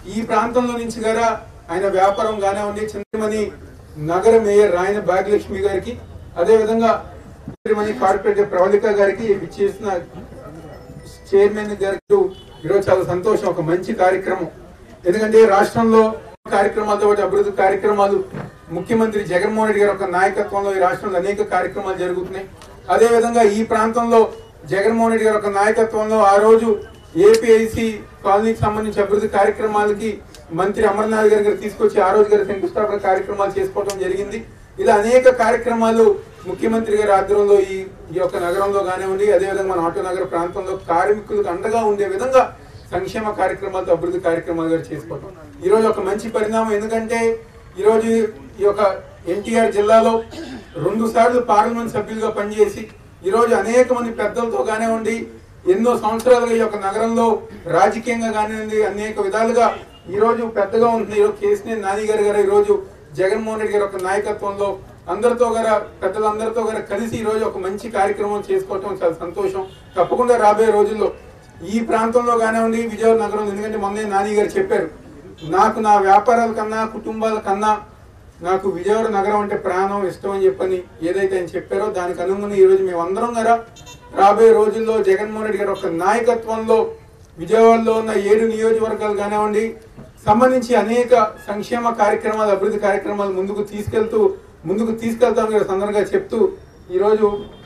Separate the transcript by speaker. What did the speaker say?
Speaker 1: ఈ ప్రాంతంలో నుంచి గారా ఆయన వ్యాపారం కానివ్వండి చింతమణి నగర మేయర్ రాయన భాగ్యలక్ష్మి గారికి అదే విధంగా చింతమణి కార్పొరేటర్ ప్రవళిక గారికి విచ్చేసిన చైర్మన్ గారు ఈరోజు చాలా సంతోషం ఒక మంచి కార్యక్రమం ఎందుకంటే రాష్ట్రంలో కార్యక్రమాలతో పాటు అభివృద్ధి కార్యక్రమాలు ముఖ్యమంత్రి జగన్మోహన్ రెడ్డి గారి యొక్క నాయకత్వంలో ఈ రాష్ట్రంలో అనేక కార్యక్రమాలు జరుగుతున్నాయి అదే విధంగా ఈ ప్రాంతంలో జగన్మోహన్ రెడ్డి గారి యొక్క నాయకత్వంలో ఆ రోజు ఏపీఐసి కాలనీకి సంబంధించి అభివృద్ధి కార్యక్రమాలకి మంత్రి అమర్నాథ్ గారి గారు తీసుకొచ్చి ఆ రోజు గారి శంకుస్థాపన కార్యక్రమాలు చేసుకోవడం జరిగింది ఇలా అనేక కార్యక్రమాలు ముఖ్యమంత్రి గారి ఆధ్వర్యంలో ఈ ఈ యొక్క నగరంలో కానివ్వండి అదేవిధంగా మన ఆటో నగర ప్రాంతంలో కార్మికులకు అండగా ఉండే విధంగా సంక్షేమ కార్యక్రమాలతో అభివృద్ధి కార్యక్రమాలు గారు చేసుకోవటం ఈ రోజు ఒక మంచి పరిణామం ఎందుకంటే ఈ రోజు ఈ యొక్క ఎన్టీఆర్ జిల్లాలో రెండు సార్లు పార్లమెంట్ సభ్యులుగా పనిచేసి ఈ రోజు అనేక మంది పెద్దలతో కానివ్వండి ఎన్నో సంవత్సరాలుగా ఈ యొక్క నగరంలో రాజకీయంగా కానివ్వండి అనేక విధాలుగా ఈ రోజు పెద్దగా ఉంటుంది ఈరోజు కేసీఆర్ నాని గారు గారు ఈ రోజు జగన్మోహన్ రెడ్డి గారి యొక్క నాయకత్వంలో అందరితో గారు పెద్దలందరితో గారు కలిసి ఈ రోజు ఒక మంచి కార్యక్రమం చేసుకోవటం చాలా సంతోషం తప్పకుండా రాబోయే రోజుల్లో ఈ ప్రాంతంలో కానివ్వండి విజయవాడ నగరంలో ఎందుకంటే మొన్నే నాని గారు చెప్పారు నాకు నా వ్యాపారాల కన్నా కుటుంబాల కన్నా నాకు విజయవాడ నగరం అంటే ప్రాణం ఇష్టం అని చెప్పని ఏదైతే ఆయన చెప్పారో దానికి అనుగుణంగా ఈ రోజు మేమందరం గారా రాబోయే రోజుల్లో జగన్మోహన్ రెడ్డి గారి యొక్క నాయకత్వంలో విజయవాడలో ఉన్న ఏడు నియోజకవర్గాలు కానివ్వండి సంబంధించి అనేక సంక్షేమ కార్యక్రమాలు అభివృద్ధి కార్యక్రమాలు ముందుకు తీసుకెళ్తూ ముందుకు తీసుకెళ్తామని సందర్భంగా చెప్తూ ఈరోజు